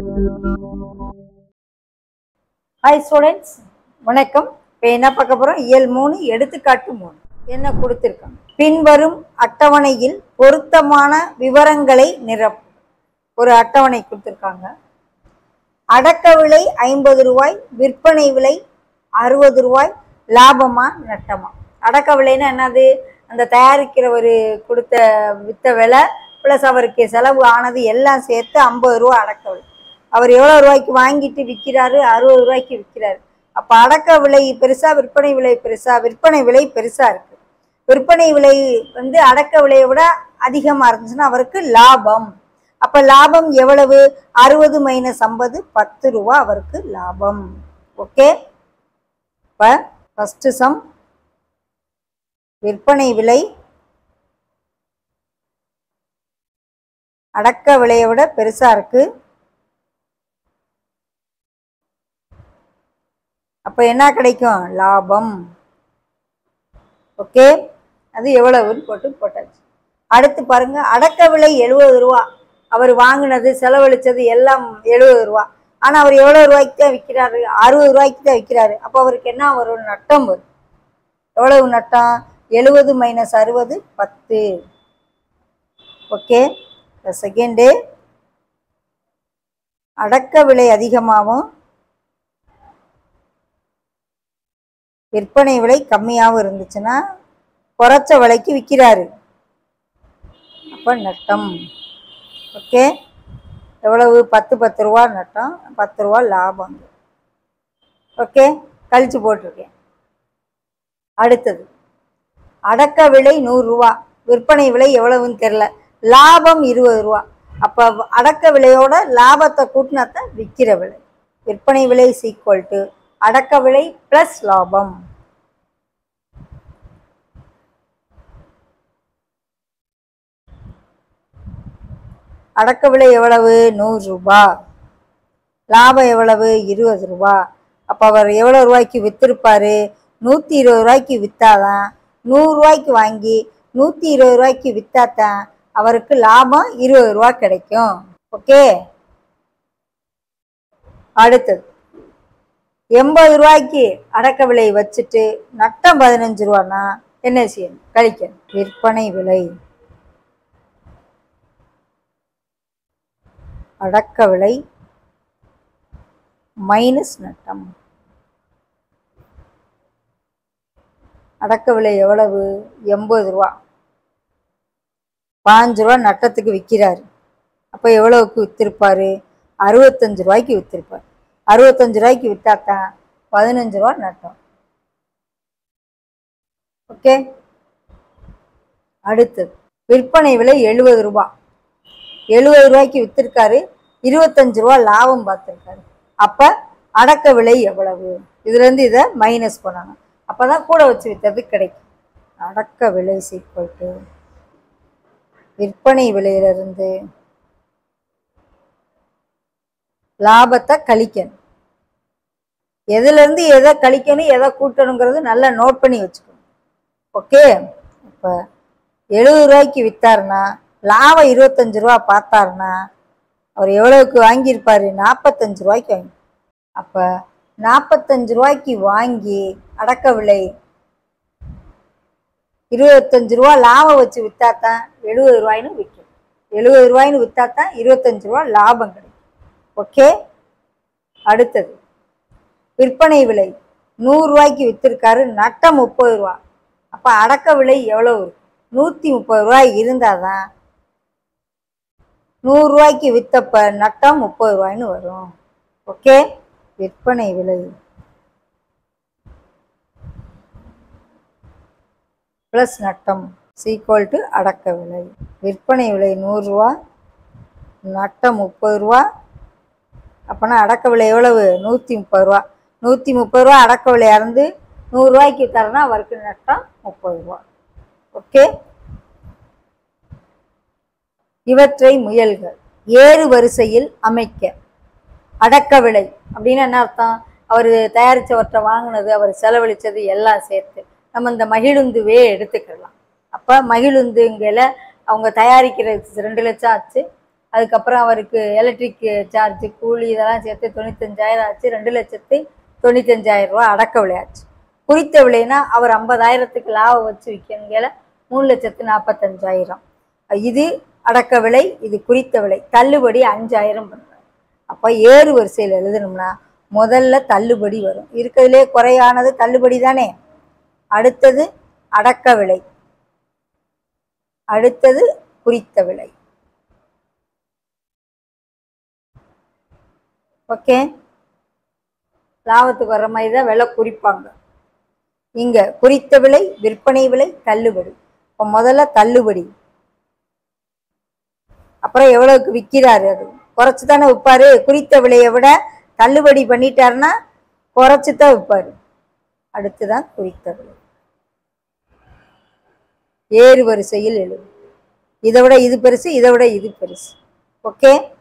hi students வணக்கம் இப்போ என்ன பார்க்க போகிறோம் இயல் மூணு எடுத்துக்காட்டு மூணு என்ன கொடுத்துருக்காங்க பின்வரும் அட்டவணையில் பொருத்தமான விவரங்களை நிரப்பு ஒரு அட்டவணை கொடுத்துருக்காங்க அடக்க விலை ஐம்பது ரூபாய் விற்பனை விலை அறுபது ரூபாய் லாபமா நட்டமா அடக்க விலைன்னா என்னது அந்த தயாரிக்கிறவர் கொடுத்த வித்த விலை ப்ளஸ் அவருக்கு செலவு ஆனது எல்லாம் சேர்த்து ஐம்பது ரூபா அடக்க விலை அவர் எவ்வளோ ரூபாய்க்கு வாங்கிட்டு விற்கிறாரு அறுபது ரூபாய்க்கு விற்கிறாரு அப்போ அடக்க விலை பெருசா விற்பனை விலை பெருசா விற்பனை விலை பெருசா இருக்கு விற்பனை விலை வந்து அடக்க விலையை விட அதிகமாக இருந்துச்சுன்னா அவருக்கு லாபம் அப்போ லாபம் எவ்வளவு அறுபது மைனஸ் ஐம்பது பத்து ரூபா அவருக்கு லாபம் ஓகே இப்போ ஃபஸ்ட்டு சம் விற்பனை விலை அடக்க விலையை விட பெருசா இருக்கு அப்போ என்ன கிடைக்கும் லாபம் ஓகே அது எவ்வளவுன்னு போட்டு போட்டாச்சு அடுத்து பாருங்க அடக்க விலை எழுபது ரூபா அவர் வாங்கினது செலவழிச்சது எல்லாம் எழுபது ரூபா ஆனால் அவர் எவ்வளோ ரூபாய்க்கு தான் விற்கிறாரு அறுபது ரூபாய்க்கு தான் விற்கிறாரு அப்போ அவருக்கு என்ன வரும் நட்டம் வரும் எவ்வளவு நட்டம் எழுபது மைனஸ் அறுபது பத்து ஓகே செகண்டு அடக்க விலை அதிகமாகவும் விற்பனை விலை கம்மியாகவும் இருந்துச்சுன்னா குறைச்ச விலைக்கு விற்கிறாரு அப்போ நட்டம் ஓகே எவ்வளவு பத்து பத்து ரூபா நட்டம் பத்து ரூபா லாபம் ஓகே கழிச்சு போட்டிருக்கேன் அடுத்தது அடக்க விலை நூறுரூவா விற்பனை விலை எவ்வளவுன்னு தெரில லாபம் இருபது ரூபா அப்போ அடக்க விலையோட லாபத்தை கூட்டினாத்தான் விற்கிற விலை விற்பனை விலை சீக்குவல் டு அடக்க விலை ப்ளஸ் லாபம் அடக்க விலை எவ்வளவு நூறு ரூபா லாபம் எவ்வளவு இருபது ரூபா அப்போ அவர் எவ்வளோ ரூபாய்க்கு விற்றுருப்பாரு நூற்றி இருபது ரூபாய்க்கு விற்றாதான் நூறுரூவாய்க்கு வாங்கி நூற்றி இருபது ரூபாய்க்கு விற்றாதான் அவருக்கு லாபம் இருபது ரூபா கிடைக்கும் ஓகே அடுத்தது எண்பது ரூபாய்க்கு அடக்க விலை வச்சுட்டு நட்டம் பதினஞ்சு ரூபான்னா என்ன செய்யணும் கழிக்கணும் விற்பனை விலை அடக்க விலை மைனஸ் நட்டம் அடக்க விலை எவ்வளவு எண்பது ரூபா பாஞ்சு ரூபா நட்டத்துக்கு விற்கிறாரு அப்போ எவ்வளவுக்கு விற்றுருப்பாரு அறுபத்தஞ்சு ரூபாய்க்கு விற்றுருப்பார் அறுபத்தஞ்சு ரூபாய்க்கு விற்றாத்தான் பதினஞ்சு ரூபா நட்டம் ஓகே அடுத்தது விற்பனை விலை எழுபது ரூபா எழுபது ரூபாய்க்கு விற்றுருக்காரு இருபத்தஞ்சு ரூபா லாபம் பார்த்துருக்காரு அப்போ அடக்க விலை எவ்வளவு இதுலேருந்து இதை மைனஸ் பண்ணணும் அப்போ தான் கூட வச்சு விற்றது கிடைக்கும் அடக்க விலை சீக்வல் டு விற்பனை விலையிலிருந்து லாபத்தை கழிக்கணும் எதுலேருந்து எதை கழிக்கணும் எதை கூட்டணுங்கிறது நல்லா நோட் பண்ணி வச்சுக்கணும் ஓகே இப்போ எழுபது ரூபாய்க்கு விற்றாருன்னா லாபம் இருபத்தஞ்சு ரூபா பார்த்தாருன்னா அவர் எவ்வளவுக்கு வாங்கியிருப்பாரு நாற்பத்தஞ்சு ரூபாய்க்கு வாங்கி அப்போ நாற்பத்தஞ்சு ரூபாய்க்கு வாங்கி அடக்க விலை இருபத்தஞ்சு ரூபா லாபம் வச்சு விற்றாதான் எழுபது ரூபாய்னு விற்கும் எழுபது ரூபாய்னு விற்றாதான் இருபத்தஞ்சு ரூபா லாபம் கிடைக்கும் ஓகே அடுத்தது விற்பனை விலை நூறுரூவாய்க்கு விற்றுருக்காரு நட்டம் முப்பது ரூபா அப்போ அடக்க விலை எவ்வளோ இருக்கும் நூற்றி முப்பது ரூபாய் இருந்தால் தான் நூறுரூவாய்க்கு விற்றப்ப நட்டம் முப்பது ரூபாய்னு வரும் ஓகே விற்பனை விலை ப்ளஸ் நட்டம் சீக்வல் டு அடக்க விலை விற்பனை விலை நூறுரூவா நட்டம் முப்பது ரூபா அப்போனா அடக்க விலை எவ்வளவு நூற்றி முப்பது ரூபா நூற்றி முப்பது ரூபா அடக்க விலை இறந்து நூறுரூவாய்க்கு தரனா அவருக்கு நட்டம் முப்பது ரூபா ஓகே இவற்றை முயல்கள் ஏறு வரிசையில் அமைக்க அடக்க விலை அப்படின்னு என்ன அர்த்தம் அவர் தயாரித்தவற்றை வாங்கினது அவர் செலவழித்தது எல்லாம் சேர்த்து நம்ம இந்த மகிழுந்துவே எடுத்துக்கலாம் அப்போ மகிழுந்துங்கில அவங்க தயாரிக்கிறது ரெண்டு லட்சம் ஆச்சு அதுக்கப்புறம் அவருக்கு எலக்ட்ரிக் சார்ஜ் கூலி இதெல்லாம் சேர்த்து தொண்ணூத்தஞ்சாயிரம் ஆச்சு ரெண்டு லட்சத்து தொண்ணூத்தஞ்சாயிரம் ரூபா அடக்க விலையாச்சு குறித்த விலைனா அவர் ஐம்பதாயிரத்துக்கு லாபம் வச்சு விற்கணுங்கிற மூணு லட்சத்து நாற்பத்தஞ்சாயிரம் இது அடக்க விலை இது குறித்த விலை தள்ளுபடி அஞ்சாயிரம் பண்ணுறாங்க அப்போ ஏறு வரிசையில் எழுதணும்னா முதல்ல தள்ளுபடி வரும் இருக்கிறதுலே குறையானது தள்ளுபடி தானே அடுத்தது அடக்க விலை அடுத்தது குறித்த விலை ஓகே லாபத்துக்கு வர்ற மாதிரி தான் விலை குறிப்பாங்க இங்க குறித்த விலை விற்பனை விலை தள்ளுபடி இப்போ முதல்ல தள்ளுபடி அப்புறம் எவ்வளவுக்கு விற்கிறாரு அது குறைச்சி தானே விற்பாரு குறித்த விலையை விட தள்ளுபடி பண்ணிட்டாருன்னா குறைச்சி தான் விற்பாரு அடுத்துதான் குறித்த விலை ஏறு வரிசையில் எழுது இதை விட இது பெருசு இதை விட இது பெருசு ஓகே